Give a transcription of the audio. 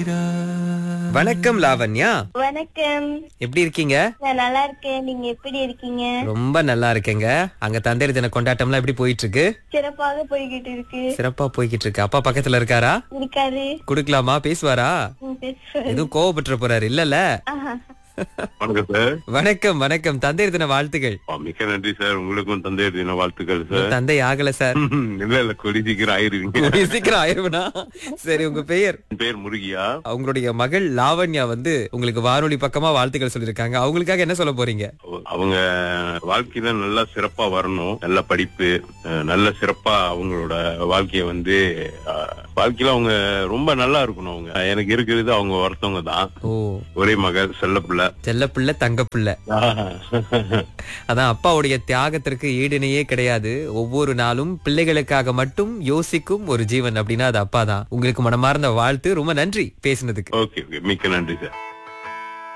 வணக்கம் லாவண்யா வணக்கம் எப்படி இருக்கீங்க நான் நல்லா இருக்கேன் நீங்க எப்படி இருக்கீங்க ரொம்ப நல்லா இருக்கேங்க அங்க தந்தையர் தின கொண்டாட்டம்லாம் எப்படி போயிட்டு இருக்கு சிறப்பாக போய்கிட்டு இருக்கு சிறப்பா போய்கிட்டு இருக்கு அப்பா பக்கத்துல இருக்காரா இருக்காரு குடுக்கலாமா பேசுவாரா ம், பேசுவாரு. எதுவும் கோவப்பட்டுற போறாரு இல்லல்ல ஆஹா. வணக்கம் சார் வணக்கம் வணக்கம் தந்தையர் தின வாழ்த்துகள் ஆ, மிக்க நன்றி சார் உங்களுக்கும் தந்தையர் தின வாழ்த்துக்கள் சார் தந்தை ஆகல சார் இல்ல இல்ல கொடி சீக்கிரம் ஆயிருவீங்க கூடிய சீக்கிரம் ஆயிருவனா சரி உங்க பெயர் என் பேர் முருகியா அவங்களுடைய மகள் லாவண்யா வந்து உங்களுக்கு வானொலி பக்கமா வாழ்த்துக்கள் சொல்லிருக்காங்க அவங்களுக்காக என்ன சொல்ல போறீங்க அவங்க வாழ்க்கையில நல்லா சிறப்பா வரணும் நல்ல படிப்பு அஹ், நல்ல சிறப்பா அவங்களோட வாழ்க்கைய வந்து அஹ், வாழ்க்கையில அவங்க ரொம்ப நல்லா இருக்கணும் அவங்க எனக்கு இருக்கிறது அவங்க ஒருத்தவங்க தான் ஓ ஒரே மகள் செல்ல பிள்ளை செல்ல பிள்ளை தங்க பிள்ளை அதான் அப்பாவுடைய தியாகத்திற்கு ஈடிணையே கிடையாது ஒவ்வொரு நாளும் பிள்ளைகளுக்காக மட்டும் யோசிக்கும் ஒரு ஜீவன் அப்படின்னா அது அப்பா தான் உங்களுக்கு மனமார்ந்த வாழ்த்து ரொம்ப நன்றி பேசினதுக்கு ஓகே ஓகே மிக்க நன்றி சார்